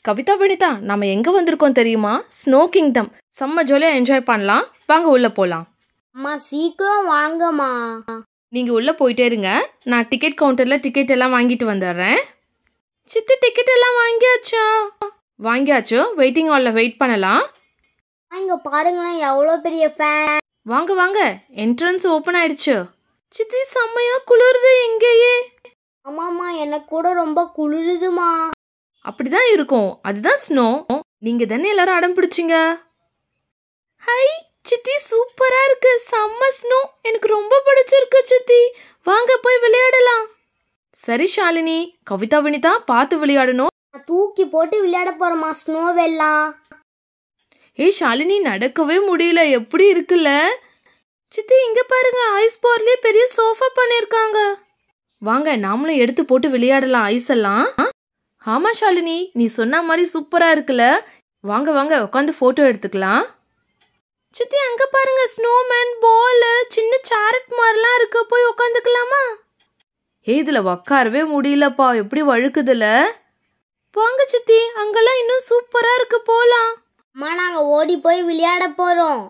கவிதா வினிதா நம்ம எங்க வந்திருக்கோம் தெரியுமா ஸ்னோ கிங்டம் செம்ம ஜாலியா என்ஜாய் பண்ணலாம் வாங்க உள்ள போலாம் அம்மா சீக்கிரம் வாங்கம்மா நீங்க உள்ள போயிட்டே இருங்க நான் டிக்கெட் கவுண்டர்ல டிக்கெட் எல்லாம் வாங்கிட்டு வந்துடுறேன் சித்தி டிக்கெட் எல்லாம் வாங்கியாச்சா வாங்கியாச்சு வெயிட்டிங் ஹால்ல வெயிட் பண்ணலாம் இங்க பாருங்களேன் எவ்வளோ பெரிய ஃபேன் வாங்க வாங்க என்ட்ரன்ஸ் ஓபன் ஆயிடுச்சு சித்தி செம்மையா குளிருது எங்கேயே ஆமாம்மா எனக்கு கூட ரொம்ப குளிருதுமா அப்படிதான் இருக்கும் அதுதான் ஸ்னோ நீங்க தானே எல்லாரும் அடம் பிடிச்சீங்க ஹை சித்தி சூப்பரா இருக்கு செம்ம ஸ்னோ எனக்கு ரொம்ப பிடிச்சிருக்கு சித்தி வாங்க போய் விளையாடலாம் சரி ஷாலினி கவிதா வினிதா பார்த்து விளையாடணும் நான் தூக்கி போட்டு விளையாட போறேம்மா ஸ்னோவெல்லாம் ஏய் ஷாலினி நடக்கவே முடியல எப்படி இருக்குல்ல சித்தி இங்க பாருங்க ஐஸ் பார்லயே பெரிய சோஃபா பண்ணிருக்காங்க வாங்க நாமளும் எடுத்து போட்டு விளையாடலாம் ஐஸ் எல்லாம் ஆமா ஷாலினி நீ சொன்ன மாதிரி சூப்பரா இருக்குல்ல வாங்க வாங்க உட்காந்து போட்டோ எடுத்துக்கலாம் சித்தி அங்க பாருங்க ஸ்னோமேன் பால் சின்ன சாரட் மாதிரிலாம் இருக்கு போய் உட்காந்துக்கலாமா ஏய் இதுல உக்காரவே முடியலப்பா எப்படி வழுக்குதுல வாங்க சித்தி அங்கெல்லாம் இன்னும் சூப்பரா இருக்கு போலாம் அம்மா நாங்க ஓடி போய் விளையாட போறோம்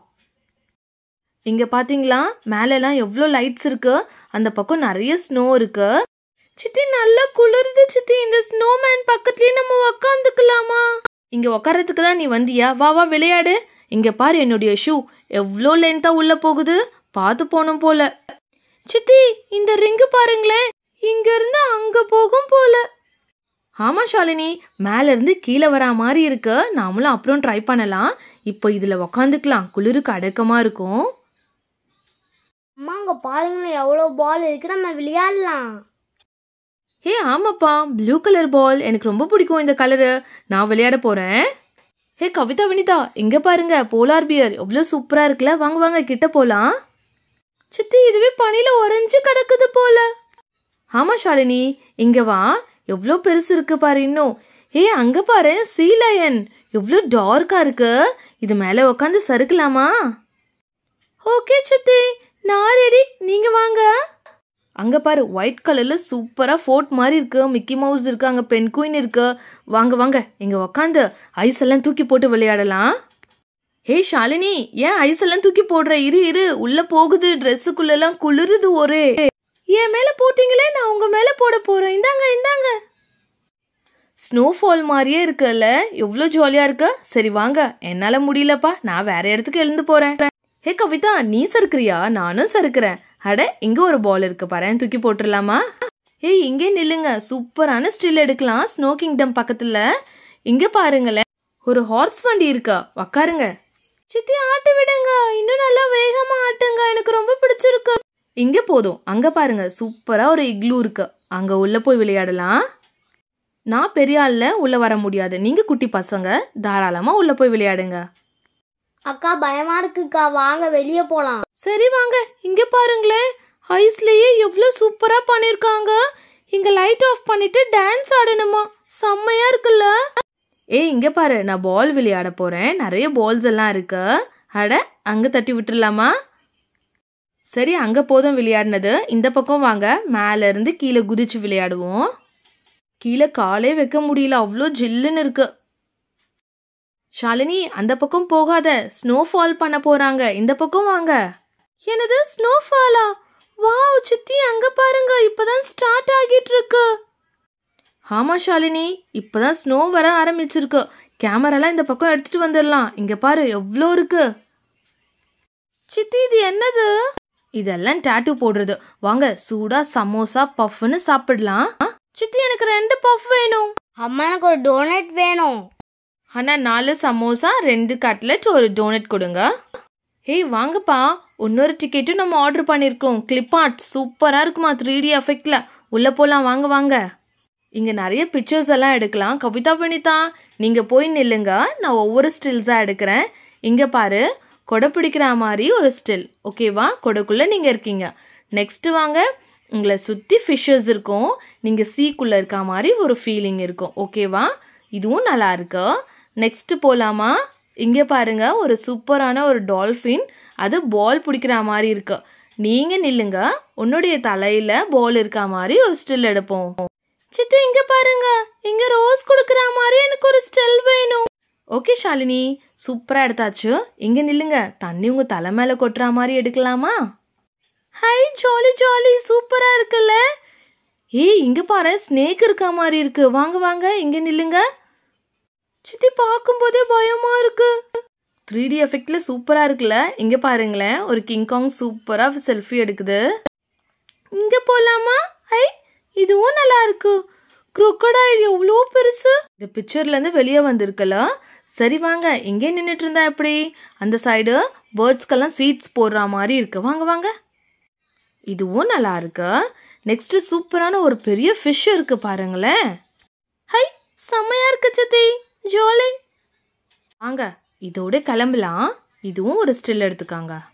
இங்க பாத்தீங்களா மேல எல்லாம் எவ்வளோ லைட்ஸ் இருக்கு அந்த பக்கம் நிறைய ஸ்னோ இருக்கு சித்தி நல்லா குளிருது சித்தி இந்த ஸ்னோமேன் பக்கத்துலயே நம்ம உக்காந்துக்கலாமா இங்க உக்காரத்துக்கு தான் நீ வந்தியா வா வா விளையாடு இங்க பாரு என்னுடைய ஷூ எவ்வளோ லென்த்தா உள்ள போகுது பார்த்து போகணும் போல சித்தி இந்த ரிங்கு பாருங்களேன் இங்க இருந்து அங்க போகும் போல ஆமா ஷாலினி மேல இருந்து கீழே வரா மாதிரி இருக்கு நாமளும் அப்புறம் ட்ரை பண்ணலாம் இப்போ இதுல உக்காந்துக்கலாம் குளிருக்கு அடக்கமா இருக்கும் அம்மா அங்க பாருங்களேன் எவ்வளோ பால் இருக்கு நம்ம விளையாடலாம் ஏ ஆமாப்பா ப்ளூ கலர் பால் எனக்கு ரொம்ப பிடிக்கும் இந்த கலரு நான் விளையாட போறேன் ஹே கவிதா வினிதா இங்க பாருங்க போலார் பியர் எவ்வளோ சூப்பரா இருக்குல்ல வாங்க வாங்க கிட்ட போலாம் சித்தி இதுவே பனில உறைஞ்சு கிடக்குது போல ஆமா ஷாலினி இங்க வா எவ்வளோ பெருசு இருக்கு பாரு இன்னும் ஏ அங்க பாரு சீலயன் எவ்வளோ டார்க்கா இருக்கு இது மேல உட்காந்து சறுக்கலாமா ஓகே சித்தி நான் ரெடி நீங்க வாங்க அங்க பாரு ஒயிட் கலர்ல சூப்பரா ஃபோர்ட் மாதிரி இருக்கு மிக்கி மவுஸ் இருக்கு அங்க பென் குயின் இருக்கு வாங்க வாங்க இங்க உக்காந்து ஐஸ் எல்லாம் தூக்கி போட்டு விளையாடலாம் ஹே ஷாலினி ஏன் ஐஸ் எல்லாம் தூக்கி போடுற இரு இரு உள்ள போகுது ட்ரெஸ்ஸுக்குள்ள எல்லாம் குளிருது ஒரே என் மேல போட்டீங்களே நான் உங்க மேல போட போறேன் இந்தாங்க இந்தாங்க ஸ்னோஃபால் மாதிரியே இருக்குல்ல எவ்வளோ ஜாலியா இருக்கு சரி வாங்க என்னால முடியலப்பா நான் வேற இடத்துக்கு எழுந்து போறேன் ஹே கவிதா நீ சறுக்குறியா நானும் சறுக்குறேன் அட இங்க ஒரு பால் இருக்கு பாரு தூக்கி போட்டுடலாமா ஏய் இங்கே நில்லுங்க சூப்பரான ஸ்டில் எடுக்கலாம் ஸ்னோ கிங்டம் பக்கத்துல இங்க பாருங்களேன் ஒரு ஹார்ஸ் வண்டி இருக்கா உக்காருங்க சித்தி ஆட்டு விடுங்க இன்னும் நல்லா வேகமா ஆட்டுங்க எனக்கு ரொம்ப பிடிச்சிருக்கு இங்க போதும் அங்க பாருங்க சூப்பரா ஒரு இக்லூ இருக்கு அங்க உள்ள போய் விளையாடலாம் நான் பெரிய ஆள்ல உள்ள வர முடியாது நீங்க குட்டி பசங்க தாராளமா உள்ள போய் விளையாடுங்க அக்கா பயமா இருக்குக்கா வாங்க வெளியே போலாம் சரி வாங்க இங்க பாருங்களேன் ஐஸ்லயே எவ்வளவு சூப்பரா பண்ணிருக்காங்க இங்க லைட் ஆஃப் பண்ணிட்டு டான்ஸ் ஆடணுமா செம்மையா இருக்குல்ல ஏய் இங்க பாரு நான் பால் விளையாட போறேன் நிறைய பால்ஸ் எல்லாம் இருக்கு அட அங்க தட்டி விட்டுறலாமா சரி அங்க போதும் விளையாடினது இந்த பக்கம் வாங்க மேல இருந்து கீழே குதிச்சு விளையாடுவோம் கீழே காலே வைக்க முடியல அவ்வளோ ஜில்லுன்னு இருக்கு ஷாலினி அந்த பக்கம் போகாத ஸ்னோ ஃபால் பண்ண போறாங்க இந்த பக்கம் வாங்க என்னது ஸ்னோ ஃபாலா வாவ் சித்தி அங்க பாருங்க இப்பதான் ஸ்டார்ட் ஆகிட்டு இருக்கு ஆமா ஷாலினி இப்பதான் ஸ்னோ வர ஆரம்பிச்சிருக்கு கேமராலாம் இந்த பக்கம் எடுத்துட்டு வந்துடலாம் இங்க பாரு எவ்வளோ இருக்கு சித்தி இது என்னது இதெல்லாம் டாட்டூ போடுறது வாங்க சூடா சமோசா பஃப்னு சாப்பிடலாம் சித்தி எனக்கு ரெண்டு பஃப் வேணும் அம்மா எனக்கு ஒரு டோனட் வேணும் அண்ணா நாலு சமோசா ரெண்டு கட்லெட் ஒரு டோனட் கொடுங்க ஏய் வாங்கப்பா இன்னொரு டிக்கெட்டும் நம்ம ஆர்டர் பண்ணியிருக்கோம் கிளிப் ஆர்ட் சூப்பராக இருக்குமா த்ரீ டி எஃபெக்டில் உள்ளே போகலாம் வாங்க வாங்க இங்கே நிறைய பிக்சர்ஸ் எல்லாம் எடுக்கலாம் கவிதா வினிதா நீங்கள் போய் நில்லுங்க நான் ஒவ்வொரு ஸ்டில்ஸாக எடுக்கிறேன் இங்கே பாரு கொடை பிடிக்கிற மாதிரி ஒரு ஸ்டில் ஓகேவா கொடைக்குள்ளே நீங்கள் இருக்கீங்க நெக்ஸ்ட் வாங்க உங்களை சுற்றி ஃபிஷ்ஷஸ் இருக்கும் நீங்கள் சீக்குள்ளே இருக்க மாதிரி ஒரு ஃபீலிங் இருக்கும் ஓகேவா இதுவும் நல்லா இருக்கு நெக்ஸ்ட் போலாமா இங்க பாருங்க ஒரு சூப்பரான ஒரு டால்ஃபின் அது பால் பிடிக்கிற மாதிரி இருக்கு நீங்க நில்லுங்க உன்னுடைய தலையில பால் இருக்க மாதிரி ஒரு ஸ்டில் எடுப்போம் சித்தி இங்க பாருங்க இங்க ரோஸ் கொடுக்கற மாதிரி எனக்கு ஒரு ஸ்டில் ஓகே ஷாலினி சூப்பரா எடுத்தாச்சு இங்க நில்லுங்க தண்ணி உங்க தலை மேல கொட்டுற மாதிரி எடுக்கலாமா ஹை ஜாலி ஜாலி சூப்பரா இருக்குல்ல ஏய் இங்க பாரு ஸ்னேக் இருக்க மாதிரி இருக்கு வாங்க வாங்க இங்க நில்லுங்க சித்தி பார்க்கும்போதே பயமா இருக்கு த்ரீ டி எஃபெக்ட்ல சூப்பரா இருக்குல்ல இங்க பாருங்களேன் ஒரு கிங்காங் சூப்பரா செல்ஃபி எடுக்குது இங்க போலாமா ஐ இதுவும் நல்லா இருக்கு crocodile எவ்வளோ பெருசு இந்த பிக்சர்ல இருந்து வெளியே வந்திருக்கல சரி வாங்க எங்கே நின்றுட்டு இருந்தா எப்படி அந்த சைடு பேர்ட்ஸ்க்கெல்லாம் சீட்ஸ் போடுற மாதிரி இருக்கு வாங்க வாங்க இதுவும் நல்லா இருக்கு நெக்ஸ்ட் சூப்பரான ஒரு பெரிய ஃபிஷ் இருக்கு பாருங்களேன் ஹை செம்மையா இருக்கு சித்தி ஜோலி வாங்க இதோட கிளம்பலாம் இதுவும் ஒரு ஸ்டில் எடுத்துக்காங்க